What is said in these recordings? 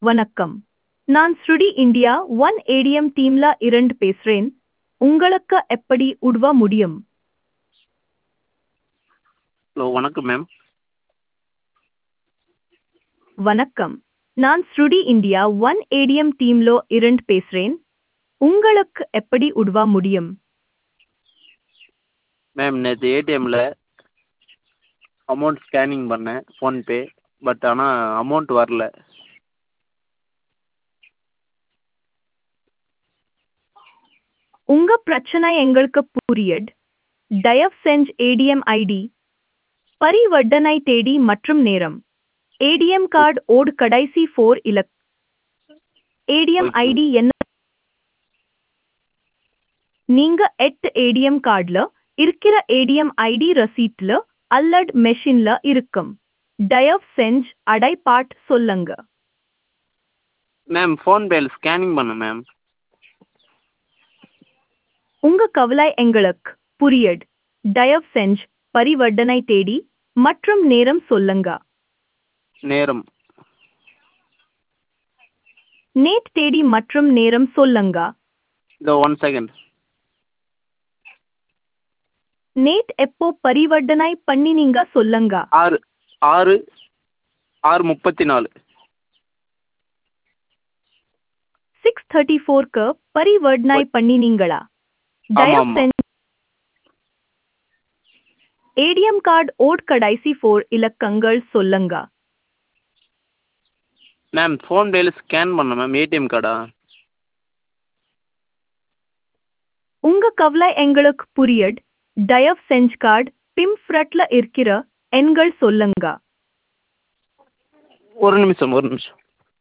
வணக்கம் நான் ஸ்ருடி இந்தியா ஒன் ஏடிஎம் டீம்ல இருந்து பேசுறேன் உங்களுக்கு எப்படி உதவ முடியும் ஹலோ வணக்கம் மேம் வணக்கம் நான் ஸ்ருடி இந்தியா ஒன் ஏடிஎம் டீம்ல இருந்து பேசுறேன் உங்களுக்கு எப்படி உதவ முடியும் மேம் நேற்று ஏடிஎம்மில் அமௌண்ட் ஸ்கேனிங் பண்ணேன் ஃபோன்பே பட் ஆனால் அமௌண்ட் வரல உங்க பிரச்சனை எங்களுக்கு புரியுது தயவு செஞ்சு ஏடிஎம் ஐடி பரிவர்த்தனை தேதி மற்றும் நேரம் ஏடிஎம் கார்டு ஓடு கடைசி ஃபோர் இலக் ஏடிஎம் Okay. ஐடி என்ன நீங்க எட்டு ஏடிஎம் கார்டுல இருக்கிற ஏடிஎம் ஐடி ரசீட்ல அல்லது மெஷின்ல இருக்கும் தயவு செஞ்சு அடைப்பாட் சொல்லுங்க மேம் ஃபோன்பேயில் ஸ்கேனிங் பண்ணேன் மேம் உங்க கவலை எங்களுக்கு புரியுது தயவு செஞ்சு பரிவர்த்தனை தேதி மற்றும் நேரம் சொல்லுங்க நேரம் நேட் தேதி மற்றும் நேரம் சொல்லுங்க இதோ ஒன் செகண்ட் நேட் எப்போ பரிவர்த்தனை பண்ணினீங்க சொல்லுங்க ஆறு ஆறு ஆறு முப்பத்தி நாலு சிக்ஸ் தேர்ட்டி ஃபோர்க்கு பரிவர்த்தனை பண்ணினீங்களா தயவு ஆமா. செஞ்சு ஏடிஎம் கார்டு ஓட் கடைசி ஃபோர் இலக்கங்கள் சொல்லுங்க மேம் ஃபோன்பேயில் ஸ்கேன் பண்ணேன் மேம் ஏடிஎம் கார்டா உங்க கவலை எங்களுக்கு புரியுது தயவு செஞ்சு கார்டு பிம் ஃப்ரட்ல இருக்கிற எண்கள் சொல்லுங்க ஒரு நிமிஷம் ஒரு நிமிஷம்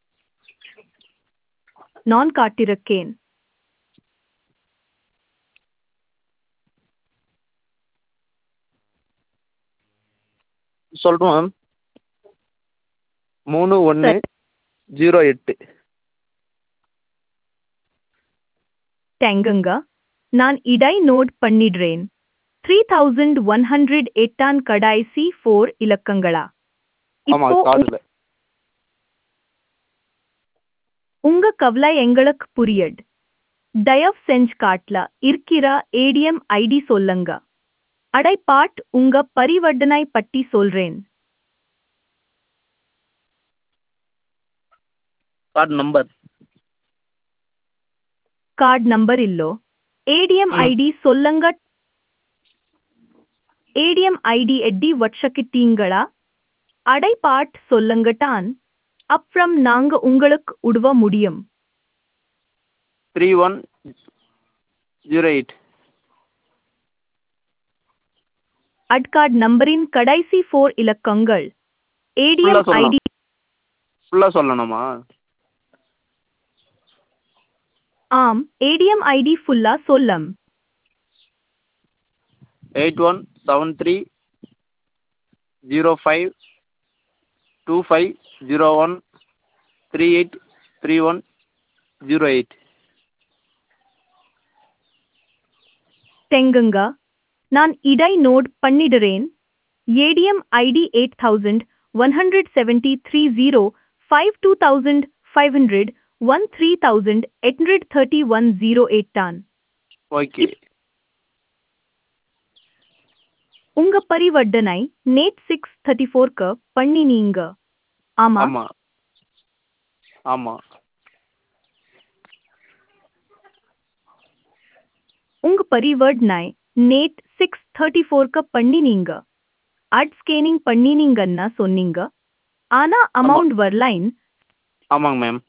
நான் காட்டிருக்கேன் சொல்லட்டும் மேம் மூணு ஒன்று ஜீரோ எட்டு தேங்குங்க நான் இடை நோட் பண்ணிடுறேன் த்ரீ தௌசண்ட் ஒன் ஹண்ட்ரட் எட்டான் கடைசி ஃபோர் இலக்கங்களா ஆமாம் இப்போ கார்டில் உங்க கவலை எங்களுக்கு புரியுது தயவு செஞ்சு காட்ல இருக்கிற ஏடிஎம் ஐடி சொல்லுங்க அடைப்பாட் உங்க பரிவர்த்தனை பட்டி சொல்றேன் கார்டு நம்பர் ಕಾರ್ಡ್ ನಂಬರ್ ಇಲ್ಲೋ ಎಡಿಎಂ ಹ್ಮ್. ಐಡಿ ಸೊಲ್ಲಂಗ ಎಡಿಎಂ ಐಡಿ ಎಡ್ಡಿ ವರ್ಷಕ್ಕೆ ತಿಂಗಳ அடைப்பாட் சொல்லுங்கட்டான் அப்புறம் நாங்க உங்களுக்கு உதவ முடியும் த்ரீ ஒன் ஜீரோ எயிட் அட்கார்ட் நம்பரின் கடைசி ஃபோர் இலக்கங்கள் ஏடிஎம் ஃபுல்லா சொல்லலாம். ஐடி ஃபுல்லாக சொல்லணுமா ஆம் ஏடிஎம் ஐடி ஃபுல்லா சொல்லம் eight one seven three zero five two five zero one three eight three one zero eight தெங்குங்க நான் இடை நோட் பண்ணிடுறேன் ATM ID eight thousand one hundred seventy three zero five two thousand five hundred one three thousand eight hundred thirty one zero eight தான் okay உங்க பரிவர்த்தனை நேட் six thirty ஃபோர்க்கு பண்ணினீங்க ஆமா ஆமாம் ஆமாம் உங்க பரிவர்த்தனை நேட் சிக்ஸ் தேர்ட்டி ஃபோர்க்கு பண்ணினீங்க அட் ஸ்கேனிங் பண்ணினீங்கன்னா சொன்னீங்க ஆனா அமௌண்ட் வரலைன் ஆமாங்க மேம்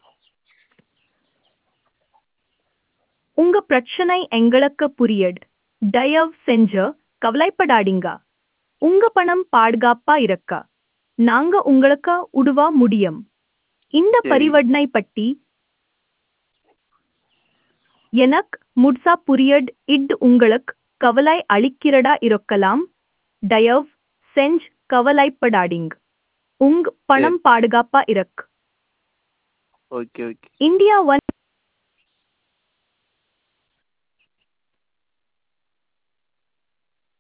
உங்க பிரச்சனை எங்களுக்கு புரியுது தயவு செஞ்சு கவலைப்படாதீங்க உங்க பணம் பாதுகாப்பா இருக்க நாங்க உங்களுக்கு உதவ முடியும் இந்த சரி. பரிவர்த்தனை பற்றி எனக்கு முட்சா புரியுது இது உங்களுக்கு கவலை அளிக்கிறதா இருக்கலாம் தயவு செஞ்சு கவலைப்படாதீங்க உங்க பணம் பாதுகாப்பா இருக்கு ஓகே ஓகே இந்தியா ஒன்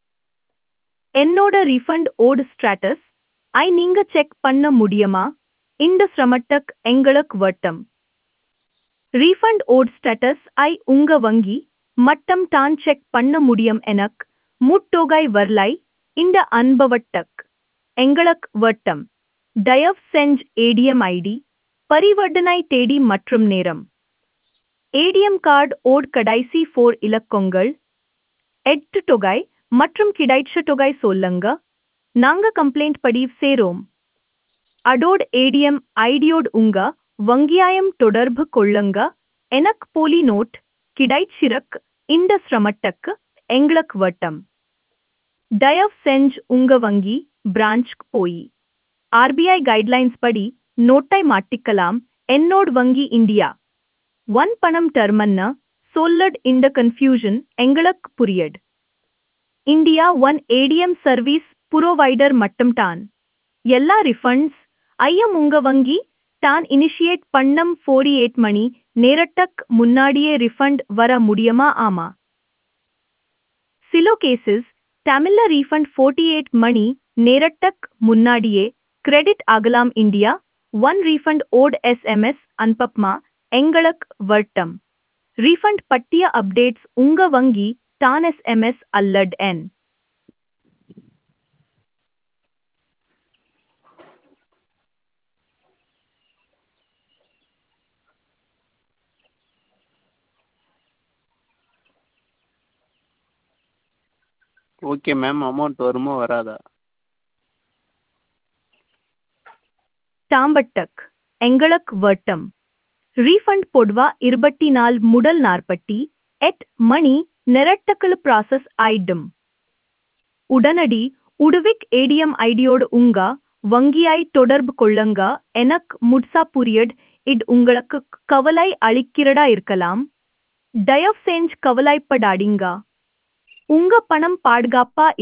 என்னோட ரீஃபண்ட் ஓடு ஸ்டேட்டஸ் ஐ நீங்க செக் பண்ண முடியுமா இந்த சிரமட்டக் எங்களுக்கு வட்டம் ரீஃபண்ட் ஓட் ஸ்டேட்டஸ் ஐ உங்க வங்கி மட்டம் தான் செக் பண்ண முடியும் எனக் முட்டோகை வரலை இந்த அன்பவட்டக் எங்களுக்கு வட்டம் தயவு செஞ்சு ஏடிஎம் ஐடி பரிவர்த்தனை தேதி மற்றும் நேரம் ஏடிஎம் கார்டு ஓட் கடைசி ஃபோர் இலக்கங்கள் எட்டு தொகை மற்றும் கிடைச்ச தொகை சொல்லுங்க நாங்க கம்ப்ளைண்ட் பதிவு சேரோம் அடோட் ஏடிஎம் ஐடியோட் உங்க வங்கியாயம் தொடர்பு கொள்ளுங்க எனக் போலி நோட் கிடைச்சிரக் இந்த சிரமட்டக்கு எங்களுக்கு வட்டம் தயவு செஞ்சு உங்க வங்கி பிரான்ச்க்கு போய் ஆர்பிஐ கைட்லைன்ஸ் படி நோட்டை மாட்டிக்கலாம் என்னோட் வங்கி இந்தியா ஒன் பணம் டர்மன்னா சொல்லட் இந்த கன்ஃபியூஷன் எங்களுக்கு புரியட் India one ATM service provider மட்டும் தான் எல்லா ரிஃபண்ட்ஸ் ஐயம் உங்க வங்கி தான் இனிஷியேட் பண்ணம் ஃபோர்டி எயிட் மணி நேரட்டக் முன்னாடியே ரிஃபண்ட் வர முடியுமா ஆமா சில கேசஸ் தமிழ்ல ரீஃபண்ட் ஃபோர்ட்டி எயிட் மணி நேரட்டக் முன்னாடியே கிரெடிட் ஆகலாம் இந்தியா ஒன் ரீஃபண்ட் ஓட் எஸ்எம்எஸ் அன்பப்மா எங்களுக்கு வட்டம் ரீஃபண்ட் பட்டிய அப்டேட்ஸ் உங்க வங்கி தான் எஸ்எம்எஸ் அல்லட் என் ஓகே மேம் அமௌண்ட் வருமா வராதா டாம்பட்டக் எங்களுக்கு வட்டம் ரீஃபண்ட் பொதுவா இருபத்தி நாள் முதல் நாற்பத்தி எட் மணி நெரட்டக்கள் ப்ராசஸ் ஆயிடும் உடனடி உடுவிக் ஏடிஎம் ஐடியோடு உங்க வங்கியாய் தொடர்பு கொள்ளுங்க எனக் முட்சா புரியட் இட் உங்களுக்கு கவலை அளிக்கிறதா இருக்கலாம் தயவு செஞ்சு கவலைப்படாதீங்க உங்க பணம் பாதுகாப்பா